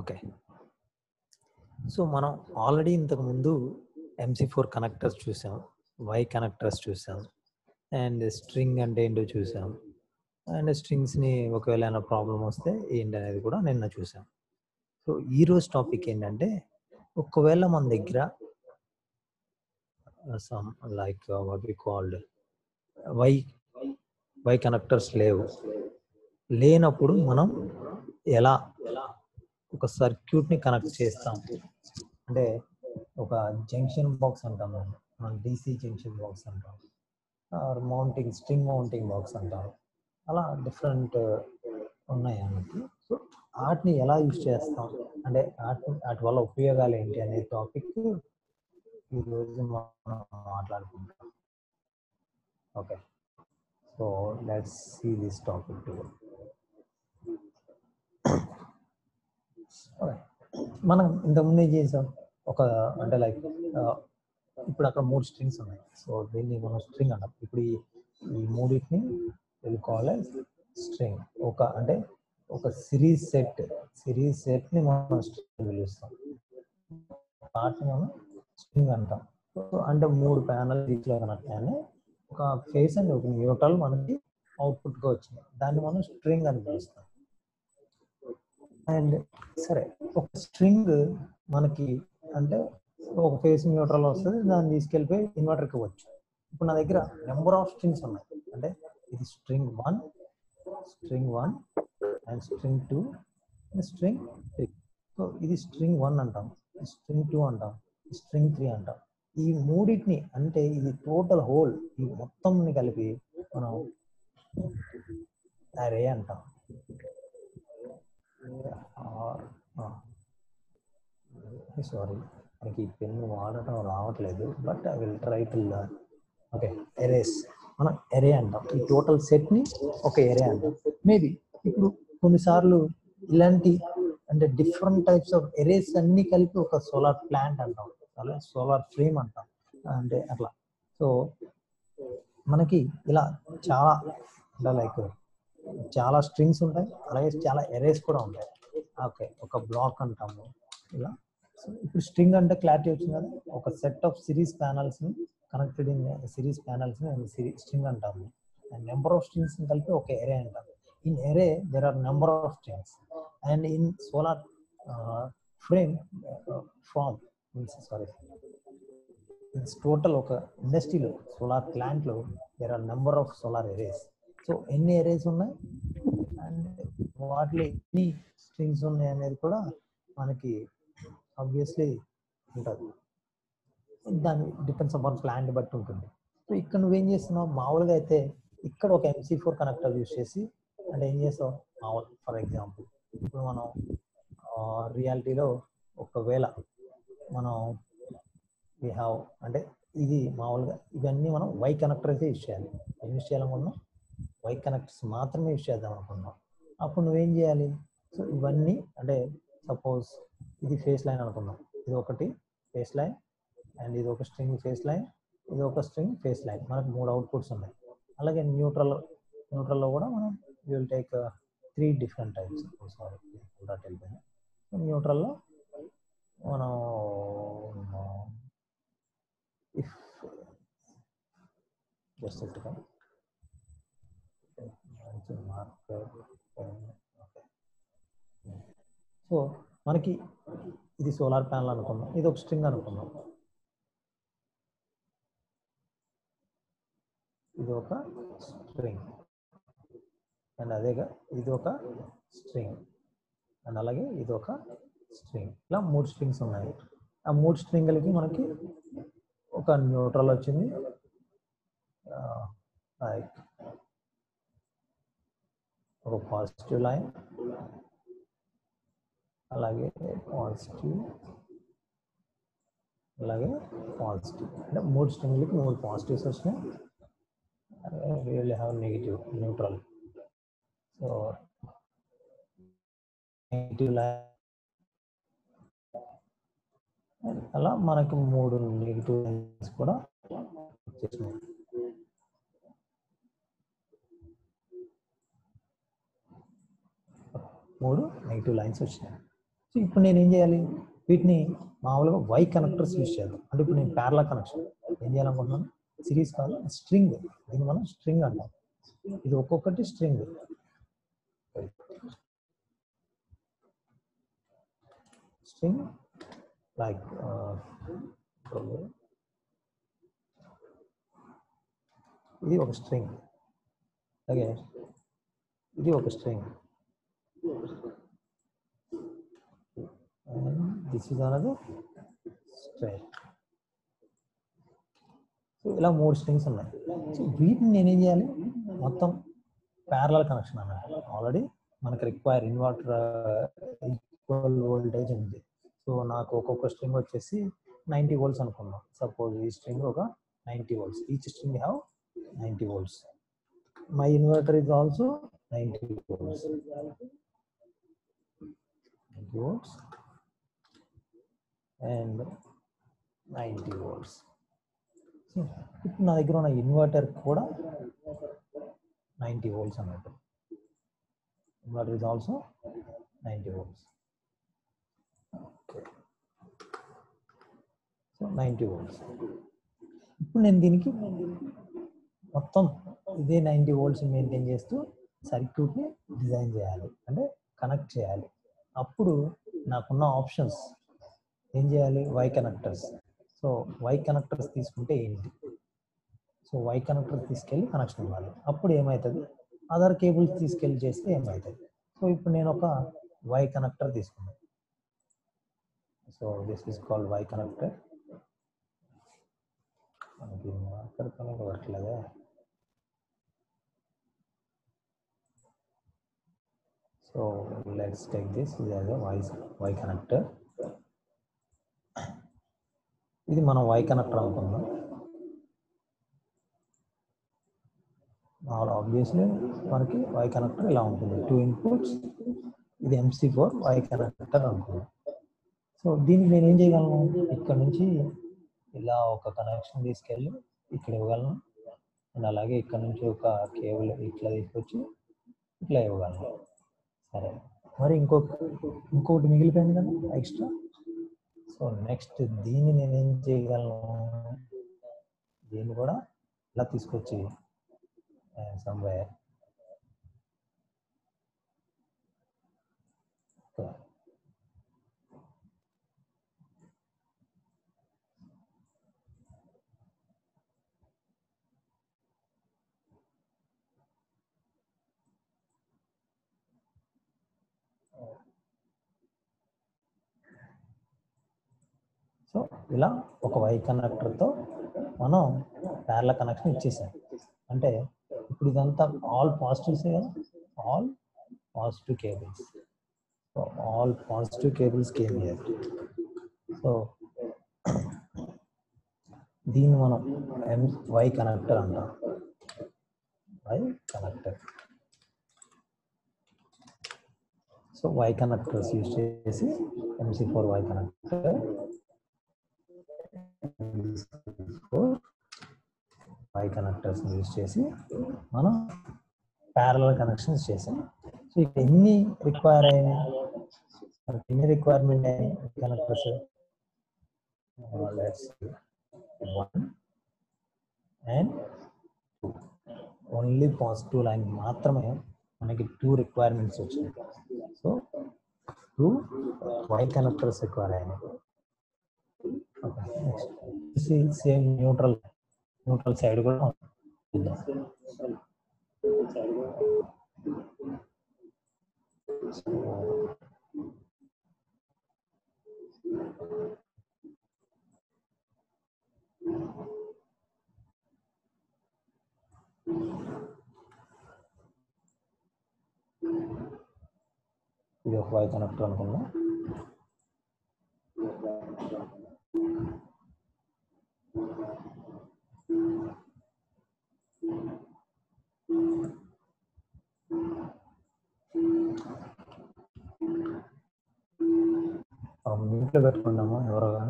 Okay. So, మనం already ఇంతకుముందు MC four connectors చూసాం. వై కనెక్టర్స్ చూసాం. అండ్ స్ట్రింగ్ అంటే ఏంటో చూసాం. అండ్ స్ట్రింగ్స్‌ని ఒకవేళ ఏమైనా ప్రాబ్లమ్ వస్తే ఏంటనేది కూడా నిన్న చూసాం. సో, ఈరోజు టాపిక్ ఏంటంటే, ఒకవేళ మన దగ్గర ah, some like what we called Y Y connectors లేవు. లేనప్పుడు మనం ఎలా ఒక సర్క్యూట్‌ని కనెక్ట్ చేస్తాం. అంటే ఒక జంక్షన్ బాక్స్ అంటాం మనం. మనం డీసీ జంక్షన్ బాక్స్ అంటాం. Or mounting string mounting box అంటారు. అలా డిఫరెంట్ ఉన్నాయి మనకి. సో, ఆటిని ఎలా యూజ్ చేస్తాం? అంటే ఆటి ఆటి వల్ల ఉపయోగాలు ఏంటి అనే టాపిక్ ఈరోజు మనం మాట్లాడుకుంటాం. Okay. So, let's see this topic today. Okay. మనం ఇంతకుముందు ఏం చేసాం? ఒక అంటే లైక్ ఆహ్, ఇప్పుడు అక్కడ 3 స్ట్రింగ్స్ ఉన్నాయి. సో, దీన్ని మనం స్ట్రింగ్ అంటాం. ఇప్పుడు ఈ ఈ మూడిటిని విల్ కాల్ యాస్ స్ట్రింగ్. ఒక అంటే ఒక సిరీస్ సెట్ సిరీస్ సెట్‌ని మనం స్ట్రింగ్ అని పిలుస్తాం. వాటిని మనం స్ట్రింగ్ అంటాం. సో, అంటే 3 ప్యానెల్ ఈచ్‌లో కనెక్ట్ అయినాయి. ఒక ఫేస్ అండ్ ఒక న్యూట్రల్ మనకి అవుట్‌పుట్‌గా వచ్చింది. దాన్ని మనం స్ట్రింగ్ అని పిలుస్తాం. అండ్ సరే ఒక స్ట్రింగ్ మనకి అంటే ఒక ఫేస్ న్యూట్రల్ వస్తది. దాన్ని తీసుకెళ్ళిపోయి ఇన్వర్టర్‌కి ఇవ్వచ్చు. ఇప్పుడు నా దగ్గర నంబర్ ఆఫ్ స్ట్రింగ్స్ ఉన్నాయి. అంటే ఇది string 1, string 1 and string 2 and string 3. So, ఇది స్ట్రింగ్ 1 అంటాం. స్ట్రింగ్ 2 అంటాం. స్ట్రింగ్ 3 అంటాం. ఈ మూడిటిని అంటే ఇది టోటల్ హోల్ ఈ మొత్తంని కలిపి మనం అరే అంటాం. ఆర్ ఆ! సారీ. మనకి ఈ పెన్ వాడటం రావట్లేదు. But I will try to learn. Okay. Arrays. మనం అరే అంటాం. ఈ టోటల్ సెట్‌ని ఒక అరే అంటాం. మేబీ ఇప్పుడు కొన్నిసార్లు ఇలాంటి అంటే డిఫరెంట్ టైప్స్ ఆఫ్ అరేస్ అన్నీ కలిపి ఒక సోలార్ ప్లాంట్ అంటాం. అలా సోలార్ ఫ్రేమ్ అంటాం. అంటే అట్లా. సో, మనకి ఇలా చాలా అంటే లైక్ చాలా స్ట్రింగ్స్ ఉంటాయి. అలాగే చాలా అరేస్ కూడా ఉంటాయి. ఓకే. ఒక బ్లాక్ అంటాము. ఇలా సో, ఇప్పుడు స్ట్రింగ్ అంటే క్లారిటీ వచ్చింది కదా! ఒక సెట్ ఆఫ్ సిరీస్ ప్యానెల్స్‌ని కనెక్టెడ్ ఇన్ సిరీస్ ప్యానెల్స్‌ని సిరీ స్ట్రింగ్ అంటాము. అండ్ నంబర్ ఆఫ్ స్ట్రింగ్స్‌ని కలిపి ఒక అరే అంటాం. In array there are number of strings. And in solar ah, frame farm means sorry. It's total ఒక ఇండస్ట్రీలో సోలార్ ప్లాంట్‌లో there are number of solar arrays. So, ఎన్ని arrays ఉన్నాయి? అండ్ వాటిలో ఎన్ని స్ట్రింగ్స్ ఉన్నాయి అనేది కూడా మనకి ఆబ్వియస్లీ ఉంటది. దాని డిపెండ్స్ అపాన్ ప్లాంట్ బట్టి ఉంటుంది. సో, ఇక్కడ నువ్వేం చేస్తున్నావు? మామూలుగా అయితే ఇక్కడ ఒక ఎంసీ4 కనెక్టర్ యూజ్ చేసి అంటే ఏం చేస్తావు? మామూలు ఫర్ ఎగ్జాంపుల్ ఇప్పుడు మనం ఆహ్, రియాలిటీలో ఒకవేళ మనం వి హావ్ అంటే ఇది మామూలుగా ఇవన్నీ మనం వై కనెక్టర్సే యూజ్ చేయాలి. ఏం యూజ్ చేయాలనుకున్నాం? వై కనెక్టర్స్ మాత్రమే యూజ్ చేద్దాం అనుకున్నాం. అప్పుడు నువ్వేం చేయాలి? సో, ఇవన్నీ అంటే సపోజ్ ఇది ఫేస్ లైన్ అనుకుందాం. ఇది ఒకటి ఫేస్ లైన్ అండ్ ఇది ఒక స్ట్రింగ్ ఫేస్ లైన్. ఇది ఒక స్ట్రింగ్ ఫేస్ లైన్. మనకు 3 అవుట్‌పుట్స్ ఉన్నాయి. అలాగే న్యూట్రల్ న్యూట్రల్‌లో కూడా మనం we will take 3 different types. Oh! Sorry. Dot వెళ్ళిపోయింది. న్యూట్రల్‌లో మనం ఇఫ్ జస్ట్ ఎ సెకండ్. మంచి మార్కర్ పెన్ ఓకే. సో, మనకి ఇది సోలార్ ప్యానెల్ అనుకుందాం. ఇది ఒక స్ట్రింగ్ అనుకుందాం. ఇది ఒక స్ట్రింగ్. అండ్ అదేగా ఇది ఒక స్ట్రింగ్. అండ్ అలాగే ఇది ఒక స్ట్రింగ్. ఇలా 3 స్ట్రింగ్స్ ఉన్నాయి. ఆ 3 స్ట్రింగ్‌లకి మనకి ఒక న్యూట్రల్ వచ్చింది. ఆహ్, లైక్ ఒక పాజిటివ్ లైన్. అలాగే పాజిటివ్. అలాగే పాజిటివ్. అంటే 3 స్ట్రింగ్‌లకి 3 పాజిటివ్స్ వచ్చినాయి. We will have negative neutral. So, negative line అలా మనకి 3 నెగెటివ్ లైన్స్ కూడా వచ్చేసినాయి. 3 నెగెటివ్ లైన్స్ వచ్చినాయి. సో ఇప్పుడు నేను ఏం చేయాలి వీటిని మామూలుగా వై కనెక్టర్స్ యూజ్ చేద్దాం అంటే ఇప్పుడు నేను ప్యారలా కనెక్షన్ ఏం చేయాలనుకుంటున్నాను సిరీస్ కాదు స్ట్రింగ్ దీన్ని మనం స్ట్రింగ్ అంటాం ఇది ఒక్కొక్కటి స్ట్రింగ్ స్ట్రింగ్ లైక్ ఇది ఒక స్ట్రింగ్ అలాగే ఇది ఒక string this is another string so ఇలా మూడు స్ట్రింగ్స్ ఉన్నాయి సో వీటిని నేనేం చేయాలి మొత్తం ప్యారలల్ కనెక్షన్ అన్నమాట ఆల్రెడీ మనకి రిక్వైర్ ఇన్వర్టర్ ఈక్వల్ వోల్టేజ్ ఉంది సో నాకు ఒక్కొక్క స్ట్రింగ్ వచ్చేసి నైంటీ వోల్ట్స్ అనుకుందాం సపోజ్ ఈ స్ట్రింగ్ ఒక ninety volts each string have ninety volts my inverter is also ninety volts ninety volts and ninety volts so ఇప్పుడు నా దగ్గర ఉన్న ఇన్వర్టర్ కూడా నైంటీ వోల్ట్స్ అన్నట్టు inverter is also ninety volts so ninety volts ఇప్పుడు నేను దీనికి మొత్తం ఇదే నైంటీ వోల్ట్స్ మెయింటైన్ చేస్తూ సర్క్యూట్ని డిజైన్ చేయాలి అంటే కనెక్ట్ చేయాలి అప్పుడు నాకున్న ఆప్షన్స్ ఏం చేయాలి Y connectors so Y connectors తీసుకుంటే ఏంటి సో వై కనెక్టర్ తీసుకెళ్ళి కనెక్షన్ ఇవ్వాలి అప్పుడు ఏమవుతుంది అదర్ కేబుల్స్ తీసుకెళ్ళి చేస్తే ఏమవుతుంది సో ఇప్పుడు నేను ఒక వై కనెక్టర్ తీసుకున్నాను so this is called Y connector మనకి మార్కర్ కనుక వర్ట్లేదా సో లెట్స్ టేక్ దిస్ ఇది యాజ్ వై వై కనెక్టర్ ఇది మనం వై కనెక్టర్ అనుకుందాం ఆబ్వియస్లీ మనకి వై కనెక్టర్ ఇలా ఉంటుంది టూ ఇన్పుట్స్ ఇది ఎంసీ ఫోర్ వై కనెక్టర్ అనుకుందాం సో దీనికి నేను ఏం చేయగలను ఇక్కడ నుంచి ఇలా ఒక కనెక్షన్ తీసుకెళ్ళి ఇక్కడ ఇవ్వగలను అండ్ అలాగే ఇక్కడ నుంచి ఒక కేబుల్ ఇట్లా తీసుకొచ్చి ఇట్లా ఇవ్వగలను సరే మరి ఇంకొక ఇంకొకటి మిగిలిపోయింది కదా ఎక్స్ట్రా సో నెక్స్ట్ దీన్ని నేను ఏం చేయగలను దీన్ని కూడా ఇలా తీసుకొచ్చి సమ్వేర్ సో ఇలా ఒక వై కనెక్టర్తో మనం ప్యారల కనెక్షన్ ఇచ్చేసాం అంటే ఇప్పుడు ఇదంతా ఆల్ పాజిటివ్స్ కదా all positive cables so all positive cables came here so దీన్ని మనం ఎం వై కనెక్టర్ అంటాం Y connector so Y connectors use చేసి MC four Y connector Y connectors use చేసి మనం ప్యారల కనెక్షన్స్ చేసాం సో ఇక్కడ ఎన్ని రిక్వైర్ అయినాయి మనకి ఎన్ని రిక్వైర్మెంట్ అయినాయి connectors one and two only positive line మాత్రమే మనకి టూ రిక్వైర్మెంట్స్ వచ్చినాయి so two Y connectors require అయినాయి next same neutral neutral side కూడా చూద్దాం ఇది ఒక వై కనెక్టర్ అనుకుందాం మ్యూట్లో పెట్టుకున్నాము ఎవరో కానీ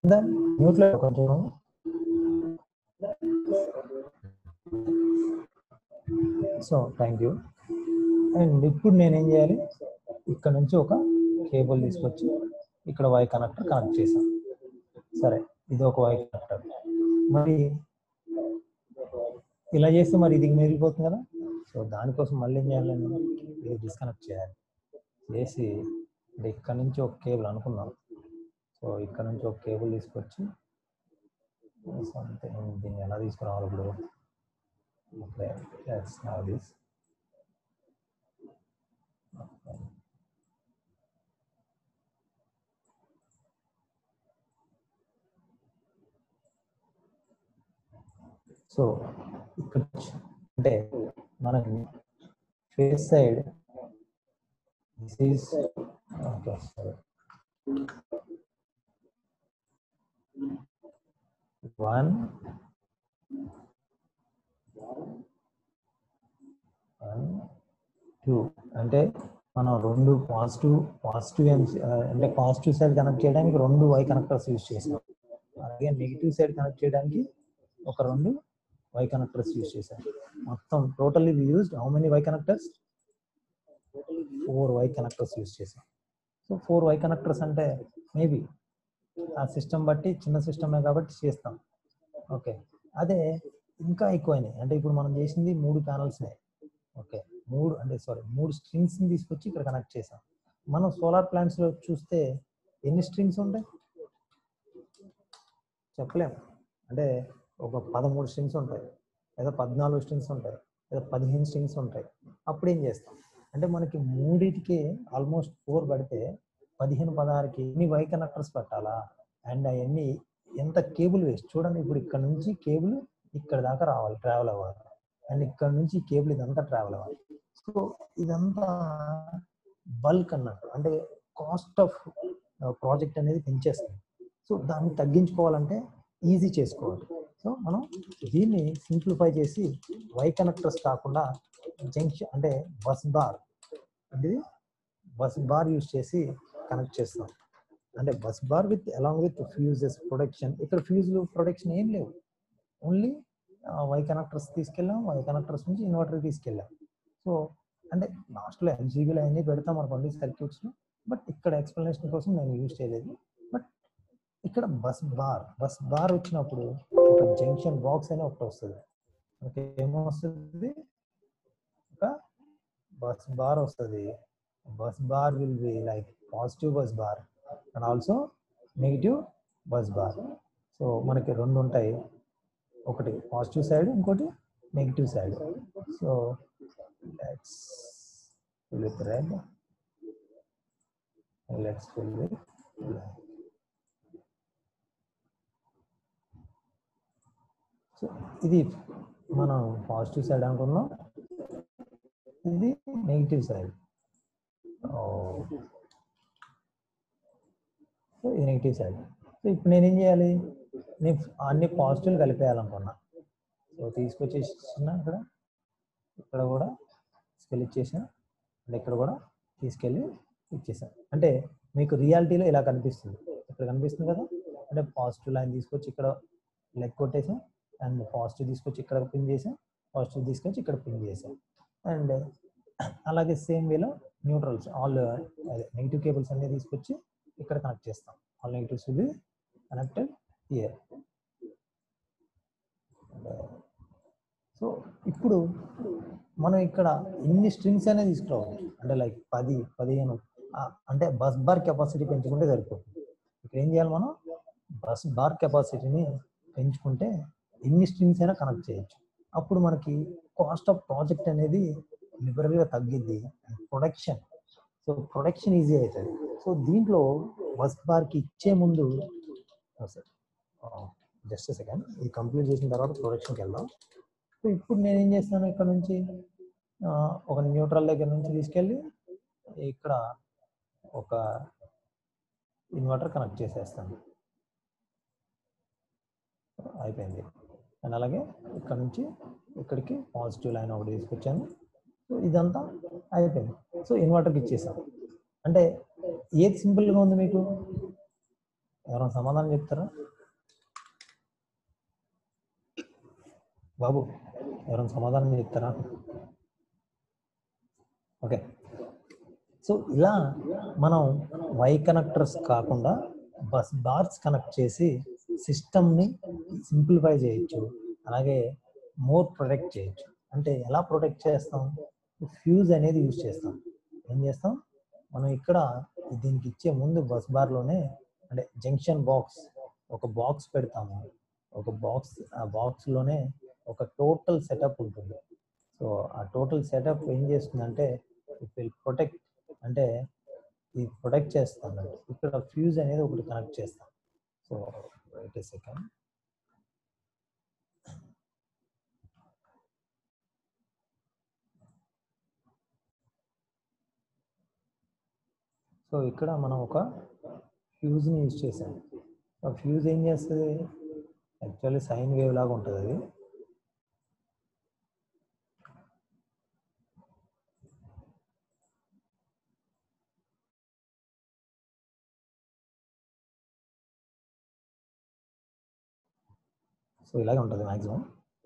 దెన్ మ్యూట్లో కొంచెం సో థ్యాంక్ యూ అండ్ ఇప్పుడు నేనేం చేయాలి ఇక్కడ నుంచి ఒక కేబుల్ తీసుకొచ్చి ఇక్కడ వై కనెక్టర్ కనెక్ట్ చేశాను సరే ఇది ఒక వై కనెక్టర్ మరి ఇలా చేస్తే మరి ఇది మిగిలిపోతుంది కదా సో దానికోసం మళ్ళీ ఏం చేయాలి నేను ఇది డిస్కనెక్ట్ చేయాలి చేసి అంటే ఇక్కడ నుంచి ఒక కేబుల్ అనుకుందాం సో ఇక్కడ నుంచి ఒక కేబుల్ తీసుకొచ్చి సంథింగ్ దీన్ని ఎలా తీసుకురావాలి ఇప్పుడు okay let's now this so ఇక్కడ అంటే మన phase side this is okay సరే వన్ వన్ టూ అంటే మనం రెండు పాజిటివ్ పాజిటివ్ అంటే పాజిటివ్ సైడ్ కనెక్ట్ చేయడానికి రెండు వై కనెక్టర్స్ యూజ్ చేసాం అలాగే నెగిటివ్ సైడ్ కనెక్ట్ చేయడానికి ఒక రెండు వై కనెక్టర్స్ యూజ్ చేశాం మొత్తం totally used how many Y connectors four Y connectors use చేసాం సో ఫోర్ వై కనెక్టర్స్ అంటే మేబీ ఆ సిస్టమ్ బట్టి చిన్న సిస్టమే కాబట్టి చేస్తాం ఓకే అదే ఇంకా ఎక్కువైనాయి అంటే ఇప్పుడు మనం చేసింది మూడు ప్యానల్స్నే ఓకే మూడు అంటే సారీ మూడు స్ట్రింగ్స్ని తీసుకొచ్చి ఇక్కడ కనెక్ట్ చేసాం మనం సోలార్ ప్లాంట్స్లో చూస్తే ఎన్ని స్ట్రింగ్స్ ఉంటాయి చెప్పలేము అంటే ఒక పదమూడు స్ట్రింగ్స్ ఉంటాయి లేదా పద్నాలుగు స్ట్రింగ్స్ ఉంటాయి లేదా పదిహేను స్ట్రింగ్స్ ఉంటాయి అప్పుడు ఏం చేస్తాం అంటే మనకి మూడింటికి ఆల్మోస్ట్ ఫోర్ పడితే పదిహేను పదహారుకి ఎన్ని వై కనెక్టర్స్ పెట్టాలా అండ్ అవన్నీ ఎంత కేబుల్ వేస్ట్ చూడండి ఇప్పుడు ఇక్కడ నుంచి కేబుల్ ఇక్కడ దాకా రావాలి ట్రావెల్ అవ్వాలి అండ్ ఇక్కడ నుంచి కేబుల్ ఇదంతా ట్రావెల్ అవ్వాలి సో ఇదంతా బల్క్ అన్నట్టు అంటే కాస్ట్ ఆఫ్ ప్రాజెక్ట్ అనేది పెంచేస్తుంది సో దాన్ని తగ్గించుకోవాలంటే ఈజీ చేసుకోవాలి సో మనం దీన్ని సింప్లిఫై చేసి వై కనెక్టర్స్ కాకుండా జంక్షన్ అంటే బస్ బార్ ఇది బస్ బార్ యూజ్ చేసి కనెక్ట్ చేస్తాం అంటే bus bar with along with fuses production ఇక్కడ ఫ్యూజ్లు ప్రొడక్షన్ ఏం లేవు ఓన్లీ వై కనెక్టర్స్ తీసుకెళ్ళాం వై కనెక్టర్స్ నుంచి ఇన్వర్టర్ తీసుకెళ్ళాం సో అంటే లాస్ట్లో ఎల్జీబీలు అవన్నీ పెడతాం అనుకోండి సర్క్యూట్స్లో బట్ ఇక్కడ ఎక్స్ప్లెనేషన్ కోసం నేను యూజ్ చేయలేదు బట్ ఇక్కడ బస్ బార్ బస్ బార్ వచ్చినప్పుడు ఒక జంక్షన్ బాక్స్ అని ఒకటి వస్తుంది ఓకే ఏమో వస్తుంది ఒక బస్ బార్ వస్తుంది bus bar will be like positive bus bar and also negative bus bar so మనకి రెండు ఉంటాయి ఒకటి పాజిటివ్ సైడ్ ఇంకోటి negative side so let's fill with red let's fill with black so ఇది మనం పాజిటివ్ సైడ్ అనుకున్నాం ఇది నెగిటివ్ సైడ్ సో ఇది నెగిటివ్ సైడ్ సో ఇప్పుడు నేనేం చేయాలి నేను అన్ని పాజిటివ్లు కలిపేయాలనుకున్నా సో తీసుకొచ్చేసిన ఇక్కడ ఇక్కడ కూడా తీసుకెళ్ళి ఇచ్చేసిన అండ్ ఇక్కడ కూడా తీసుకెళ్ళి ఇచ్చేసాను అంటే మీకు రియాలిటీలో ఇలా కనిపిస్తుంది ఇక్కడ కనిపిస్తుంది కదా అంటే పాజిటివ్ లైన్ తీసుకొచ్చి ఇక్కడ లెగ్ కొట్టేసాం అండ్ పాజిటివ్ తీసుకొచ్చి ఇక్కడ పిన్ చేసాం పాజిటివ్ తీసుకొచ్చి ఇక్కడ పిన్ చేసాం అండ్ అలాగే సేమ్ వేలో న్యూట్రల్స్ ఆల్ అదే నెగిటివ్ కేబుల్స్ అన్ని తీసుకొచ్చి ఇక్కడ కనెక్ట్ చేస్తాం all negatives will connected here so ఇప్పుడు మనం ఇక్కడ ఎన్ని స్ట్రింగ్స్ అనేది తీసుకురావచ్చు అంటే లైక్ పది పదిహేను అంటే బస్ బార్ కెపాసిటీ పెంచుకుంటే సరిపోతుంది ఇక్కడ ఏం చేయాలి మనం బస్ బార్ కెపాసిటీని పెంచుకుంటే ఎన్ని స్ట్రింగ్స్ అయినా కనెక్ట్ చేయొచ్చు అప్పుడు మనకి కాస్ట్ ఆఫ్ ప్రాజెక్ట్ అనేది లిబరల్గా తగ్గిద్ది ప్రొడక్షన్ సో ప్రొడక్షన్ ఈజీ అవుతుంది సో దీంట్లో బస్ బార్కి ఇచ్చే ముందు సార్ జస్ట్ సెకండ్ ఇది కంప్లీట్ చేసిన తర్వాత ప్రొడక్షన్కి వెళ్దాం సో ఇప్పుడు నేను ఏం చేస్తాను ఇక్కడ నుంచి ఒక న్యూట్రల్ దగ్గర నుంచి తీసుకెళ్ళి ఇక్కడ ఒక ఇన్వర్టర్ కనెక్ట్ చేసేస్తాను అయిపోయింది అండ్ అలాగే ఇక్కడ నుంచి ఇక్కడికి పాజిటివ్ లైన్ ఒకటి తీసుకొచ్చాను సో ఇదంతా అయిపోయింది సో ఇన్వర్టర్కి ఇచ్చేసాం అంటే ఏది సింపుల్గా ఉంది మీకు ఎవరైనా సమాధానం చెప్తారా బాబు ఎవరైనా సమాధానం చెప్తారా ఓకే సో ఇలా మనం వై కనెక్టర్స్ కాకుండా బస్ బార్స్ కనెక్ట్ చేసి సిస్టమ్ని సింప్లిఫై చేయొచ్చు అలాగే మోర్ ప్రొటెక్ట్ చేయొచ్చు అంటే ఎలా ప్రొటెక్ట్ చేస్తాం ఫ్యూజ్ అనేది యూజ్ చేస్తాం ఏం చేస్తాం మనం ఇక్కడ దీనికి ఇచ్చే ముందు బస్ బార్లోనే అంటే జంక్షన్ బాక్స్ ఒక బాక్స్ పెడతాము ఒక బాక్స్ ఆ బాక్స్లోనే ఒక టోటల్ సెటప్ ఉంటుంది సో ఆ టోటల్ సెటప్ ఏం చేస్తుందంటే ఇట్ విల్ ప్రొటెక్ట్ అంటే ఇది ప్రొటెక్ట్ చేస్తాం ఇక్కడ ఫ్యూజ్ అనేది ఒకటి కనెక్ట్ చేస్తాం సో వెయిట్ సెకండ్ సో ఇక్కడ మనం ఒక ఫ్యూజ్ని యూజ్ చేసాం ఆ ఫ్యూజ్ ఏం చేస్తుంది యాక్చువల్లీ సైన్ వేవ్ లాగా ఉంటుంది అది సో ఇలాగే ఉంటుంది మ్యాక్సిమం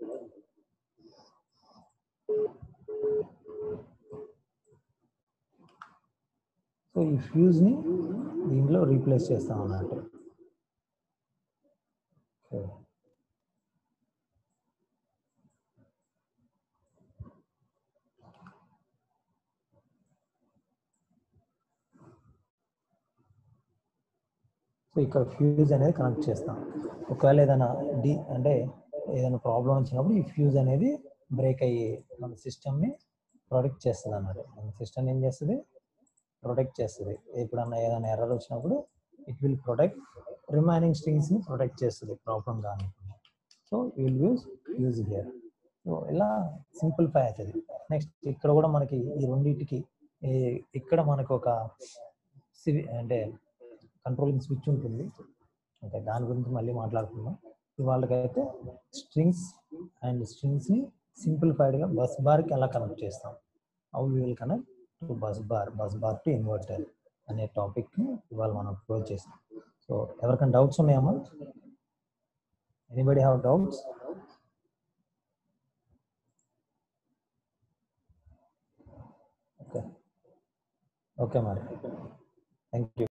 సో ఈ ఫ్యూజ్ని దీంట్లో రీప్లేస్ చేస్తాం అన్నట్టు ఓకే సో ఇక్కడ ఫ్యూజ్ అనేది కనెక్ట్ చేస్తాం ఒకవేళ ఏదైనా డి అంటే ఏదైనా ప్రాబ్లం వచ్చినప్పుడు ఈ ఫ్యూజ్ అనేది బ్రేక్ అయ్యి మన సిస్టమ్ని ప్రొటెక్ట్ చేస్తుంది అన్నమాట మన సిస్టమ్ ఏం చేస్తుంది ప్రొటెక్ట్ చేస్తుంది ఎప్పుడన్నా ఏదైనా ఎర్రర్ వచ్చినప్పుడు ఇట్ విల్ ప్రొటెక్ట్ రిమైనింగ్ స్ట్రింగ్స్ని ప్రొటెక్ట్ చేస్తుంది ప్రాబ్లం కానీ so will use use here so ఇలా సింప్లిఫై అవుతుంది నెక్స్ట్ ఇక్కడ కూడా మనకి ఈ రెండింటికి ఈ- ఇక్కడ మనకు ఒక సివి అంటే కంట్రోలింగ్ స్విచ్ ఉంటుంది ఓకే దాని గురించి మళ్ళీ మాట్లాడుకుందాం ఇవాళకైతే స్ట్రింగ్స్ అండ్ స్ట్రింగ్స్ని సింప్లిఫైడ్గా బస్ బార్కి ఎలా కనెక్ట్ చేస్తాం how you will connect to bus bar bus bar to inverter అనే టాపిక్ని ఇవాళ మనం క్లోజ్ చేస్తాం సో ఎవరికైనా డౌట్స్ ఉన్నాయమ్మా anybody have doubts okay okay మరి థ్యాంక్ యూ